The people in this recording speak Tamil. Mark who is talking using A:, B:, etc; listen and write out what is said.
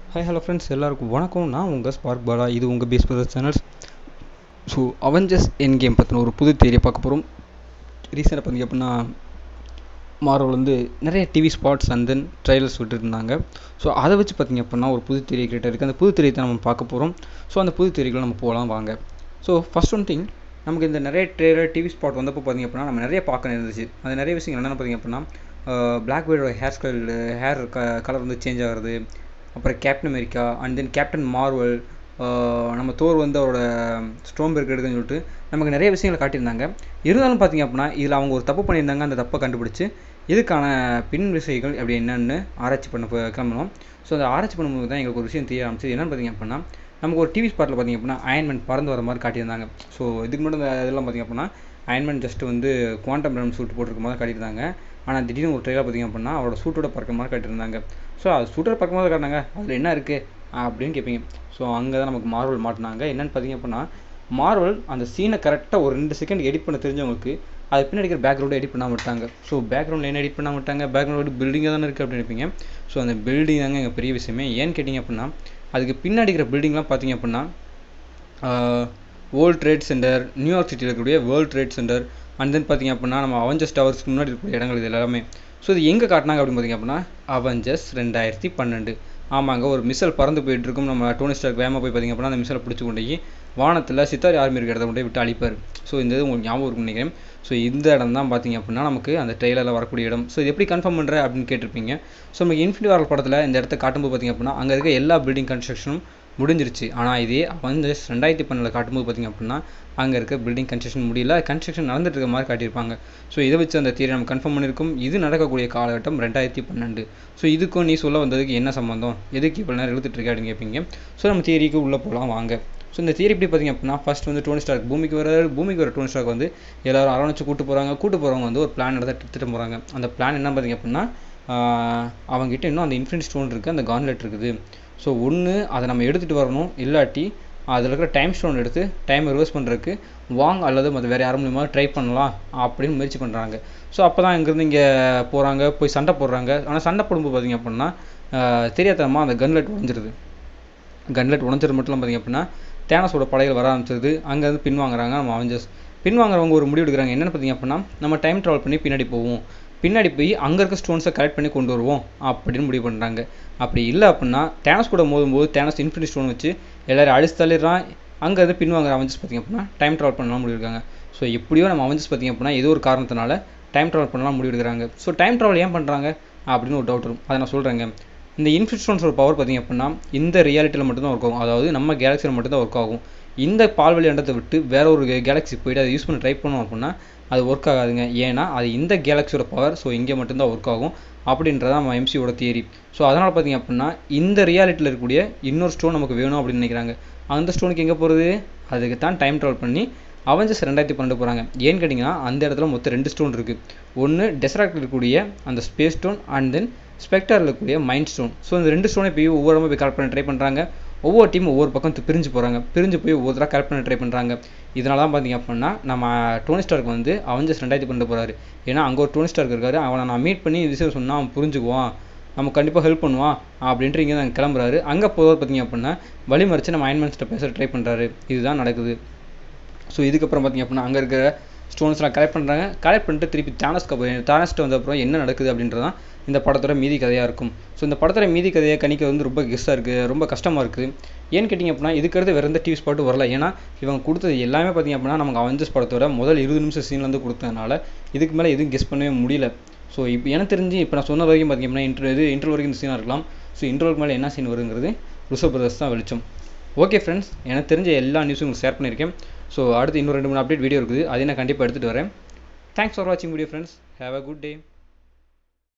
A: ஹாய் ஹலோ ஃப்ரெண்ட்ஸ் எல்லாருக்கும் வணக்கம் நான் உங்கள் ஸ்பார்க் பாலா இது உங்கள் base brother channels so Avengers end game பற்றின ஒரு புது தேரியை பார்க்க போகிறோம் ரீசெண்டாக பார்த்தீங்க அப்படின்னா மார்வல் வந்து நிறைய TV spots and then trailers விட்டுருந்தாங்க ஸோ அதை வச்சு பார்த்தீங்க அப்படின்னா ஒரு புது தேரியை கிரியேட் இருக்குது அந்த புது தேரியை தான் நம்ம பார்க்க போகிறோம் ஸோ அந்த புது தேரிகளை நம்ம போகலாம் வாங்க ஸோ ஃபஸ்ட் ஒன் திங் நமக்கு இந்த நிறைய ட்ரெய்லர் டிவி ஸ்பாட் வந்தப்போ பார்த்தீங்க அப்படின்னா நம்ம நிறைய பார்க்க இருந்துச்சு அது நிறைய விஷயங்கள் என்னென்ன பார்த்தீங்க அப்படின்னா பிளாக் வேடோட ஹேர் ஸ்டைல் ஹேர் க கலர் வந்து சேஞ்ச் ஆகிறது அப்புறம் captain America and then captain Marvel நம்ம தோர் வந்து அவரோட ஸ்ட்ரோம் பேர்க் எடுக்குன்னு சொல்லிட்டு நமக்கு நிறைய விஷயங்களை காட்டியிருந்தாங்க இருந்தாலும் பார்த்தீங்க அப்படின்னா இதில் அவங்க ஒரு தப்பு பண்ணியிருந்தாங்க அந்த தப்பை கண்டுபிடிச்சி இதுக்கான பின் விஷயங்கள் அப்படி என்னென்னு ஆராய்ச்சி பண்ண போ- கிளம்பணும் ஸோ அந்த ஆராய்ச்சி பண்ணும்போது தான் எங்களுக்கு ஒரு விஷயம் தெரிய ஆரம்பிச்சு என்னென்னு பார்த்தீங்க அப்படின்னா நமக்கு ஒரு டிவி ஸ்பாட்டில் பார்த்தீங்க அப்படின்னா அயன்மெண்ட் பறந்து வர மாதிரி காட்டியிருந்தாங்க ஸோ இதுக்கு முன்னாடி இந்த இதெல்லாம் பார்த்தீங்க அப்படின்னா அயன்மெண்ட் ஜஸ்ட் வந்து குவாண்டம் ரம் சூட் போட்டிருக்க மாதிரி காட்டியிருந்தாங்க ஆனால் திடீர்னு ஒரு ட்ரெயிலாக பார்த்தீங்க அப்படின்னா அவரோட சூட்டோட பறக்கிற மாதிரி காட்டியிருந்தாங்க ஸோ அது சூட்டோட பறக்கிற மாதிரி காட்டினாங்க அதில் என்ன இருக்குது அப்படின்னு கேட்பீங்க ஸோ அங்கே தான் நமக்கு மார்வல் மாட்டினாங்க என்னென்னு பார்த்தீங்க அப்படின்னா மார்வல் அந்த சீனை கரெக்டாக ஒரு ரெண்டு செகண்ட் எடிட் பண்ண தெரிஞ்சவங்களுக்கு அது பின்னாடி இருக்கிற பேக்ரவுண்டை எடிட் பண்ணாம விட்டாங்க ஸோ பேக்ரவுண்டில் என்ன எடிட் பண்ணாம விட்டாங்க பேக்ரவுண்ட் பில்டிங்காக தானே இருக்குது அப்படின்னு நினைப்பீங்க ஸோ அந்த பில்டிங் தாங்க எங்கள் பெரிய விஷயமே ஏன்னு கேட்டிங்க அப்படின்னா அதுக்கு பின்னாடி இருக்கிற பில்டிங்லாம் பார்த்தீங்க அப்படின்னா வேர்ல்ட் ட்ரேட் சென்டர் நியூயார்க் சிட்டியில் இருக்கக்கூடிய world trade centre and then பார்த்தீங்க அப்படின்னா நம்ம அவெஞ்சர்ஸ் டவர்ஸ்க்கு முன்னாடி இருக்கக்கூடிய இடங்கள் இது எல்லாமே ஸோ இது எங்கே காட்டினாங்க அப்படின்னு பார்த்தீங்க அப்படின்னா அவெஞ்சர்ஸ் ரெண்டாயிரத்தி பன்னெண்டு ஆமாங்க ஒரு மிசல் பறந்து போயிட்டு இருக்கும் நம்ம டோனி ஸ்டார்க் வேகமாக போய் பார்த்தீங்க அப்படின்னா அந்த மிசலை பிடிச்சி கொண்டு போய் வானத்தில் சித்தாரி ஆர்மி இருக்கிற இடத்த கொண்டு போய் விட்டு அழிப்பார் ஸோ இந்த இது உங்களுக்கு ஞாபகம் இருக்கும்னு நினைக்கிறேன் ஸோ இந்த இடம் தான் பார்த்தீங்க அப்படின்னா நமக்கு அந்த ட்ரெயிலரில் வரக்கூடிய இடம் ஸோ இது எப்படி கன்ஃபார்ம் பண்ணுற அப்படின்னு கேட்டிருப்பீங்க ஸோ நமக்கு இன்ஃபினிட்டி வாரல் படத்தில் இந்த இடத்த காட்டும்போது பார்த்தீங்க அப்படின்னா அங்கே இருக்க எல்லா பில்டிங் கன்ஸ்ட்ரக்ஷனும் முடிஞ்சிருச்சு ஆனால் இதே அவெஞ்சர்ஸ் ரெண்டாயிரத்தி பன்னெண்டில் காட்டும்போது பார்த்தீங்க அப்படின்னா அங்கே இருக்க பில்டிங் கன்ஸ்ட்ரக்ஷன் முடியல கன்ஸ்ட்ரக்ஷன் நடந்துட்டு இருக்க மாதிரி காட்டியிருப்பாங்க ஸோ இதை வச்சு அந்த தியரி நம்ம கன்ஃபார்ம் பண்ணியிருக்கோம் இது நடக்கக்கூடிய காலகட்டம் ரெண்டாயிரத்தி பன்னெண்டு ஸோ இதுக்கும் நீ சொல்ல வந்ததுக்கு என்ன சம்மந்தம் எதுக்கு இவ்வளோ நேரம் இழுத்துட்டு இருக்க அப்படின்னு கேட்பீங்க ஸோ நம்ம தியரிக்கு உள்ளே போகலாம் வாங்க ஸோ இந்த தியரி எப்படி பார்த்தீங்க அப்படின்னா ஃபர்ஸ்ட் வந்து டோனி ஸ்டார்க் பூமிக்கு வர பூமிக்கு வர டோனி ஸ்டார்க் வந்து எல்லாரும் அரவணைச்சு கூட்டு போகிறாங்க கூட்டு போகிறவங்க வந்து ஒரு பிளான் எடுத்து எடுத்துகிட்டு போகிறாங்க அந்த பிளான் என்ன பார்த்தீங்க அப்படின்னா ஆஹ் அவங்ககிட்ட இன்னும் அந்த இன்ஃபினிட் ஸ்டோன் இருக்குது அந்த கான்லெட் இருக்குது ஸோ ஒன்று அதை நம்ம எடுத்துகிட்டு வரணும் இல்லாட்டி அதில் இருக்கிற டைம் ஸ்டோன் எடுத்து டைமை ரிவர்ஸ் பண்ணுறதுக்கு வாங் அல்லது மற்ற வேறு யார் மூலியமாக ட்ரை பண்ணலாம் அப்படின்னு முயற்சி பண்ணுறாங்க ஸோ அப்போ தான் இங்கேருந்து இங்கே போகிறாங்க போய் சண்டை போடுறாங்க ஆனால் சண்டை போடும்போது பார்த்தீங்க அப்படின்னா ஆஹ் தெரியாதனமா அந்த கன்லெட் உடஞ்சிருது கன்லெட் உடஞ்சது மட்டும் இல்லாமல் பார்த்தீங்க அப்படின்னா தேனஸோட படைகள் வர ஆரம்பிச்சிருது அங்கேருந்து பின்வாங்குறாங்க நம்ம அவெஞ்சர்ஸ் பின்வாங்குறவங்க ஒரு முடிவு எடுக்கிறாங்க என்னென்னு பார்த்தீங்க அப்படின்னா நம்ம டைம் ட்ராவல் பண்ணி பின்னாடி போவோம் பின்னாடி போய் அங்கே இருக்க ஸ்டோன்ஸை கலெக்ட் பண்ணி கொண்டு வருவோம் அப்படின்னு முடிவு பண்ணுறாங்க அப்படி இல்லை அப்படின்னா தேனஸ் கூட மோதும்போது தேனஸ் இன்ஃபினிட்டி ஸ்டோன் வச்சு எல்லாரும் அடிச்சு தள்ளிடுறான் அங்கே இருந்து பின்வாங்குற அவெஞ்சர்ஸ் பார்த்தீங்க அப்படின்னா டைம் ட்ராவல் பண்ணலாம் முடிவு எடுக்காங்க ஸோ எப்படியோ நம்ம அவெஞ்சர்ஸ் பார்த்தீங்க அப்படின்னா ஏதோ ஒரு காரணத்தினால டைம் ட்ராவல் பண்ணலாம் முடிவு எடுக்கிறாங்க ஸோ டைம் ட்ராவல் ஏன் பண்ணுறாங்க அப்படின்னு ஒரு டவுட் வரும் அதை நான் சொல்கிறேங்க இந்த இன்ஃபினிட் ஸ்டோன்ஸோட பவர் பார்த்தீங்க அப்படின்னா இந்த ரியாலிட்டியில் மட்டும்தான் ஒர்க் ஆகும் அதாவது நம்ம கேலக்சியில் மட்டும்தான் ஒர்க் ஆகும் இந்த பால்வெளி அண்டத்தை விட்டு வேற ஒரு கேலக்ஸி போயிட்டு அதை யூஸ் பண்ணி ட்ரை பண்ணோம் அப்படின்னா அது ஒர்க் ஆகாதுங்க ஏன்னா அது இந்த கேலக்ஸியோட பவர் ஸோ இங்கே மட்டும்தான் ஒர்க் ஆகும் அப்படின்றத நம்ம எம்சியோட தியரி ஸோ அதனால் பார்த்தீங்க அப்படின்னா இந்த ரியாலிட்டியில் இருக்கக்கூடிய இன்னொரு ஸ்டோன் நமக்கு வேணும் அப்படின்னு நினைக்கிறாங்க அந்த ஸ்டோனுக்கு எங்கே போகிறது அதுக்கு தான் டைம் ட்ராவல் பண்ணி அவெஞ்சர்ஸ் ரெண்டாயிரத்தி பன்னெண்டு போகிறாங்க ஏன்னு கேட்டிங்கன்னா அந்த இடத்துல மொத்தம் ரெண்டு ஸ்டோன் இருக்குது ஒன்று டெசராக்டில் இருக்கக்கூடிய அந்த ஸ்பேஸ் ஸ்டோன் அண்ட் தென் ஸ்பெக்டரில் இருக்கக்கூடிய மைண்ட் ஸ்டோன் ஸோ இந்த ரெண்டு ஸ்டோனை போய் ஒவ்வொரு இடமா போய் கலெக்ட் பண்ண ட்ரை பண்ணுறாங்க ஒவ்வொரு டீம் ஒவ்வொரு பக்கம் தி- பிரிஞ்சு போகிறாங்க பிரிஞ்சு போய் ஒவ்வொருத்தராக கலெக்ட் பண்ண ட்ரை பண்ணுறாங்க இதனால தான் பார்த்தீங்க அப்படின்னா நம்ம டோனி ஸ்டார்க் வந்து அவெஞ்சர்ஸ் ரெண்டாயிரத்தி பன்னெண்டு போகிறாரு ஏன்னா அங்கே ஒரு டோனி ஸ்டார்க் இருக்காரு அவனை நான் மீட் பண்ணி இந்த விஷயம் சொன்னால் அவன் புரிஞ்சுக்குவான் நம்ம கண்டிப்பாக ஹெல்ப் பண்ணுவான் அப்படின்ட்டு இங்கே தான் கிளம்புறாரு அங்கே போகிறது பார்த்தீங்க அப்படின்னா வழி மறிச்சு நம்ம அயன்மென்ஸ்ட்டை பேச ட்ரை பண்ணுறாரு இதுதான் நடக்குது ஸோ இதுக்கப்புறம் பார்த்தீங்க அப்படின்னா அங்கே இருக்கிற ஸ்டோன்ஸ்லாம் கலெக்ட் பண்ணுறாங்க கலெக்ட் பண்ணிட்டு திருப்பி தானஸ்க்கு போய் தானஸ்ட்டு வந்த அப்புறம் என்ன நடக்குது அப்படின்றது தான் இந்த படத்தோட மீதி கதையாக இருக்கும் ஸோ இந்த படத்தோட மீதி கதையை கணிக்க வந்து ரொம்ப கெஸ்ஸாக இருக்குது ரொம்ப கஷ்டமாக இருக்குது ஏன்னு கேட்டிங்க அப்படின்னா இதுக்கடுத்து வேறு எந்த டிவி ஸ்பாட்டும் வரல ஏன்னா இவங்க கொடுத்தது எல்லாமே பார்த்தீங்க அப்படின்னா நமக்கு அவெஞ்சர்ஸ் படத்தோட முதல் இருபது நிமிஷம் சீன்லேருந்து கொடுத்ததுனால இதுக்கு மேலே எதுவும் கெஸ் பண்ணவே முடியல ஸோ இப்போ எனக்கு தெரிஞ்சு இப்போ நான் சொன்ன வரைக்கும் பார்த்தீங்க அப்படின்னா இன்ட்ரோ இது இன்ட்ரோ வரைக்கும் இந்த சீனாக இருக்கலாம் ஸோ இன்ட்ரோக்கு மேலே என்ன சீன் வருங்கிறது ருஷப் பிரதர்ஸ் தான் வெளிச்சம் ஓகே ஃப்ரெண்ட்ஸ் எனக்கு தெரிஞ்ச எல்லா நியூஸும் உங்களுக்கு ஷேர் பண்ணியிருக்கேன் ஸோ அடுத்து இன்னும் ரெண்டு மூணு அப்டேட் வீடியோ இருக்குது அதை நான் கண்டிப்பாக எடுத்துகிட்டு வரேன் தேங்க்ஸ் ஃபார் வாட்சிங் video friends have a good day